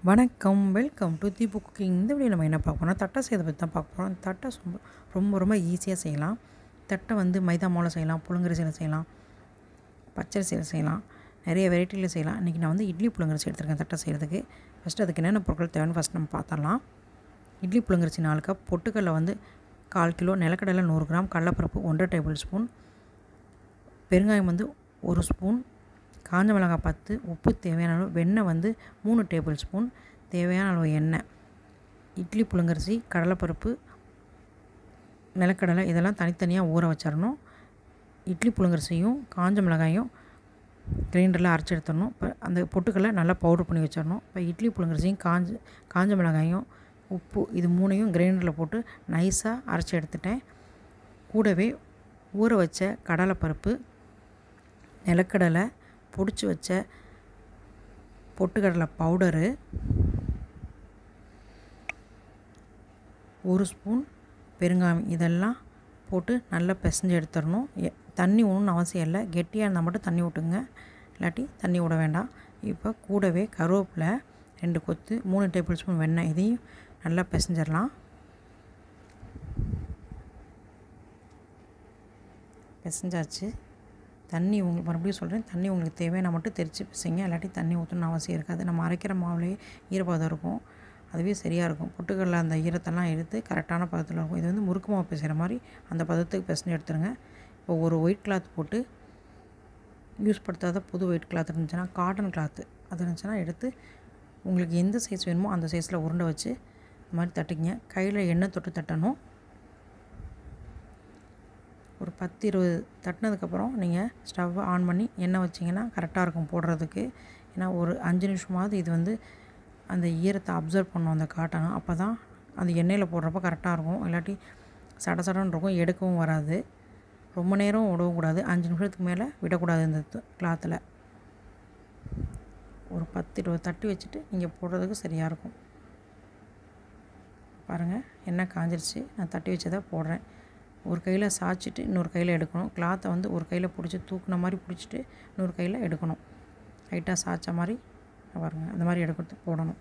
வணக்கம் welcome to Deepu cooking இந்த video நம்ம என்ன பார்க்க போறோம் தட்டை செய்யறதை பற்றி தான் பார்க்க போகிறோம் தட்டை ரொம்ப ரொம்ப ரொம்ப ஈஸியாக செய்யலாம் தட்டை வந்து மைதா மாவில் செய்யலாம் புழுங்கரிசியில் செய்யலாம் பச்சரிசியில் செய்யலாம் நிறைய வெரைட்டியில் செய்யலாம் இன்றைக்கி நான் வந்து இட்லி புழுங்கரிசி எடுத்திருக்கேன் தட்டை செய்கிறதுக்கு ஃபஸ்ட்டு அதுக்கு என்னென்ன பொருட்கள் தேவைன்னு ஃபஸ்ட் நம்ம பார்த்துடலாம் இட்லி புழுங்கரிசி நாலு கப் பொட்டுக்கடலை வந்து கால் கிலோ நிலக்கடலை நூறு கிராம் கடலைப்பருப்பு ஒன்றரை டேபிள் ஸ்பூன் பெருங்காயம் வந்து ஒரு ஸ்பூன் காஞ்ச மிளகாய் பத்து உப்பு தேவையான அளவு வெண்ணெய் வந்து மூணு டேபிள் ஸ்பூன் தேவையான அளவு எண்ணெய் இட்லி புழுங்கரிசி கடலைப்பருப்பு நிலக்கடலை இதெல்லாம் தனித்தனியாக ஊற வச்சிடணும் இட்லி புழுங்கரிசியும் காஞ்ச மிளகாயும் கிரைண்டரில் அரைச்சி எடுத்துடணும் இப்போ அந்த பொட்டுக்கடலை நல்லா பவுடர் பண்ணி வச்சிடணும் இப்போ இட்லி புழுங்கரிசியும் காஞ்ச காஞ்ச மிளகாயும் உப்பு இது மூணையும் கிரைண்டரில் போட்டு நைஸாக அரைச்சி எடுத்துட்டேன் கூடவே ஊற வச்ச கடலைப்பருப்பு நிலக்கடலை பொடிச்சு வச்ச பொட்டுக்கடலை பவுடரு ஒரு ஸ்பூன் பெருங்காயம் இதெல்லாம் போட்டு நல்லா பிசைஞ்சு எடுத்துடணும் எ- தண்ணி ஒன்றும் அவசியம் இல்லை கெட்டியாக இருந்தால் மட்டும் தண்ணி விட்டுங்க இல்லாட்டி தண்ணி விட வேண்டாம் இப்போ கூடவே கருவேப்பிலை ரெண்டு கொத்து மூணு டேபிள் ஸ்பூன் வெண்ணெய் இதையும் நல்லா பிசைஞ்சிடலாம் பிசைஞ்சாச்சு தண்ணி உங்களுக்கு மறுபடியும் சொல்கிறேன் தண்ணி உங்களுக்கு தேவையான மட்டும் தெரித்து பிசைங்க இல்லாட்டி தண்ணி ஊற்றணும்னு அவசியம் இருக்காது நம்ம அரைக்கிற மாவுலேயே ஈரப்பதம் இருக்கும் அதுவே சரியாக இருக்கும் பொட்டுக்கடல அந்த ஈரத்தெல்லாம் எடுத்து கரெக்டான பதத்தில் இருக்கும் இது வந்து முறுக்கு மாவு பிசைகிற மாதிரி அந்த பதத்துக்கு பிசைஞ்சு எடுத்துருங்க இப்போ ஒரு ஒயிட் கிளாத் போட்டு யூஸ் படுத்தாத புது ஒயிட் கிளாத் இருந்துச்சுன்னா காட்டன் கிளாத்து அது இருந்துச்சுன்னா எடுத்து உங்களுக்கு எந்த சைஸ் வேணுமோ அந்த சைஸில் உருண்டை வச்சு இந்த மாதிரி தட்டிங்க கையில் எண்ணெய் தொட்டு தட்டணும் ஒரு பத்து இருபது தட்டினதுக்கப்புறம் நீங்கள் ஸ்டவ்வை ஆன் பண்ணி எண்ணெய் வச்சிங்கன்னா கரெக்டாக இருக்கும் போடுறதுக்கு ஏன்னா ஒரு அஞ்சு நிமிஷமாவது இது வந்து அந்த ஈரத்தை அப்சர்வ் பண்ணும் அந்த காட்டன் அப்போ தான் அந்த எண்ணெயில் போடுறப்ப கரெக்டாக இருக்கும் இல்லாட்டி சட சடன்னு இருக்கும் எடுக்கவும் வராது ரொம்ப நேரம் விடவும் கூடாது அஞ்சு நிமிஷத்துக்கு மேலே விடக்கூடாது இந்த கிளாத்தில் ஒரு பத்து இருபது தட்டி வச்சுட்டு நீங்கள் போடுறதுக்கு சரியாக இருக்கும் பாருங்கள் எண்ணெய் காஞ்சிருச்சு நான் தட்டி வச்சதை போடுறேன் ஒரு கையில் சாய்ச்சிட்டு இன்னொரு கையில் எடுக்கணும் கிளாத்தை வந்து ஒரு கையில் பிடிச்சி தூக்குன மாதிரி பிடிச்சிட்டு இன்னொரு கையில் எடுக்கணும் லைட்டாக சாய்ச்ச மாதிரி பாருங்க அந்த மாதிரி எடுக்கிறது போடணும்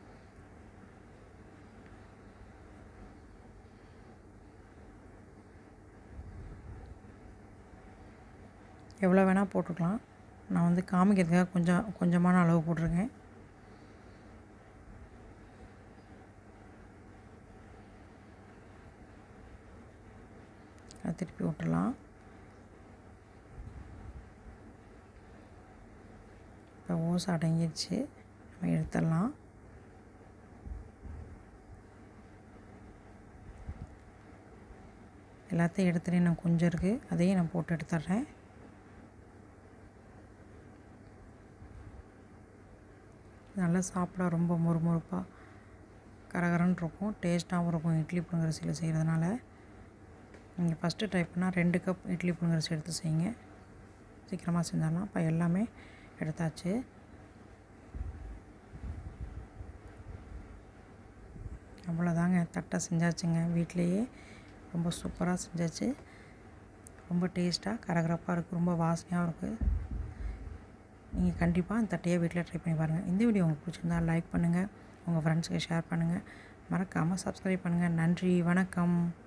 எவ்வளோ வேணால் போட்டுக்கலாம் நான் வந்து காமிக்கிறதுக்காக கொஞ்சம் கொஞ்சமான அளவு போட்டிருக்கேன் அதை திருப்பி விட்டுடலாம் இப்போ ஓசை அடங்கிடுச்சு நம்ம எடுத்துடலாம் எல்லாத்தையும் எடுத்துகிட்டு நான் கொஞ்சம் இருக்குது அதையும் நான் போட்டு எடுத்துட்றேன் நல்லா சாப்பிட ரொம்ப மொறுமொறுப்பாக கரகரன்னு இருக்கும் டேஸ்ட்டாகவும் இருக்கும் இட்லி புழுங்கரிசியில் செய்கிறதுனால நீங்கள் ஃபஸ்ட்டு ட்ரை பண்ணால் ரெண்டு கப் இட்லி புழுங்கரிசி எடுத்து செய்யுங்க சீக்கிரமாக செஞ்சிடலாம் இப்போ எல்லாமே எடுத்தாச்சு அவ்வளோதாங்க தட்டை செஞ்சாச்சுங்க வீட்டிலையே ரொம்ப சூப்பராக செஞ்சாச்சு ரொம்ப டேஸ்ட்டாக கரகரப்பாக இருக்குது ரொம்ப வாசனையாகவும் இருக்குது நீங்கள் கண்டிப்பாக அந்த தட்டையை வீட்டில் ட்ரை பண்ணி பாருங்கள் இந்த வீடியோ உங்களுக்கு பிடிச்சிருந்தா லைக் பண்ணுங்கள் உங்கள் ஃப்ரெண்ட்ஸுக்கு ஷேர் பண்ணுங்கள் மறக்காமல் சப்ஸ்கிரைப் பண்ணுங்கள் நன்றி வணக்கம்